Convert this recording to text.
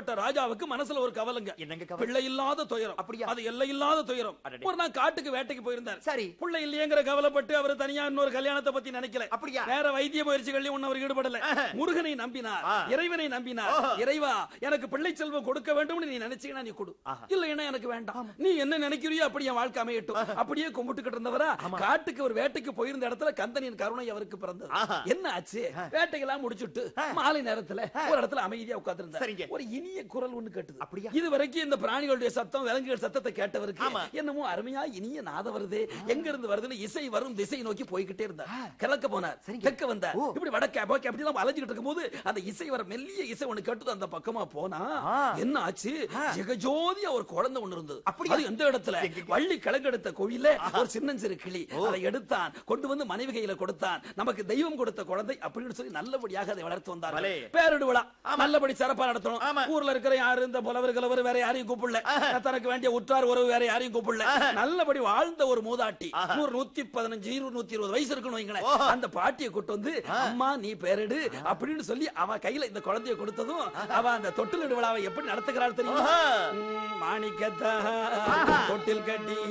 ஆசைப்பட்ட ராஜாவுக்கு மனசுல ஒரு கவலைங்க என்னங்க கவலை? பிள்ளை இல்லாத துயரம் அப்படியா? அது எல்லை இல்லாத துயரம் அடடே. ஒரு நாள் காட்டுக்கு வேட்டைக்கு போயிருந்தார் சரி. பிள்ளை இல்லையேங்கிற கவலைப்பட்டு அவர் தனியா இன்னொரு கல்யாணத்தை பத்தி நினைக்கல அப்படியா? வேற வைத்திய முயற்சிகளையும் ஒண்ணு அவர் ஈடுபடல முருகனை நம்பினார் ஆ. இறைவனை நம்பினார் ஓஹோ. இறைவா எனக்கு பிள்ளை செல்வம் கொடுக்க வேண்டும்னு நீ நினைச்சீங்கன்னா நீ கொடு ஆஹா. இல்லைன்னா எனக்கு வேண்டாம் நீ என்ன நினைக்கிறியோ அப்படி என் வாழ்க்கை அமையட்டும் அப்படியே கும்பிட்டுக்கிட்டு இருந்தவரா காட்டுக்கு ஒரு வேட்டைக்கு போயிருந்த இடத்துல கந்தனின் கருணை அவருக்கு பிறந்தது ஆஹா. என்ன ஆச்சு வேட்டையெல்லாம் முடிச்சுட்டு மாலை நேரத்துல ஒரு இடத்துல அமைதியா உட்கார்ந்திருந்தார் சரிங்க. ஒரு இனிய குரல் ஒண்ணு கேட்டது அப்படியா? இது வரைக்கும் இந்த பிராணிகளுடைய சத்தம் விலங்குகள் சத்தத்தை கேட்டவருக்கு ஆமா. என்னமோ அருமையா இனிய நாதம் வருது எங்க இருந்து வருதுன்னு இசை வரும் திசை நோக்கி போய்கிட்டே இருந்தார் கிழக்க போனார் தெற்க வந்தார் ஓ. இப்படி வடக்க போக்க அப்படி எல்லாம் அலைஞ்சிட்டு இருக்கும்போது அந்த இசை வர மெல்லிய இசை ஒண்ணு கேட்டது அந்த பக்கமா போனா ஆ. என்ன ஆச்சு ஜெகஜோதியா ஒரு குழந்தை ஒண்ணு இருந்தது அப்படியா? அது எந்த இடத்துல எங்க? வள்ளி கிழக்கெடுத்த கோயில ஒரு சின்னஞ்சிறு கிளி அதை எடுத்தான் கொண்டு வந்து மனைவி கையில கொடுத்தான் நமக்கு தெய்வம் கொடுத்த குழந்தை அப்படின்னு சொல்லி நல்லபடியாக அதை வளர்த்து வந்தார் பலே. பேரிடு விழா நல்லபடி சிறப்பா ஆமா. நடத்தணும் ஊர்ல இருக்கிற யாரு இந்த புலவர் கிழவர் வேற யாரையும் கூப்பிடல தனக்கு வேண்டிய உற்றார் உறவு வேற யாரையும் கூப்பிடல நல்லபடி வாழ்ந்த ஒரு மூதாட்டி நூறு நூத்தி பதினஞ்சு இருநூறு நூத்தி இருபது வயசு இருக்குன்னு வைங்களேன் அந்த பாட்டியை கூட்டு வந்து அம்மா நீ பேரிடு அப்படின்னு சொல்லி அவ கையில இந்த குழந்தைய கொடுத்ததும் அவ அந்த தொட்டிலிடு விழாவை எப்படி நடத்துகிறாள் தெரியுமா ஆஹா. ம், மாணிக்கத்தா தொட்டில் கட்டி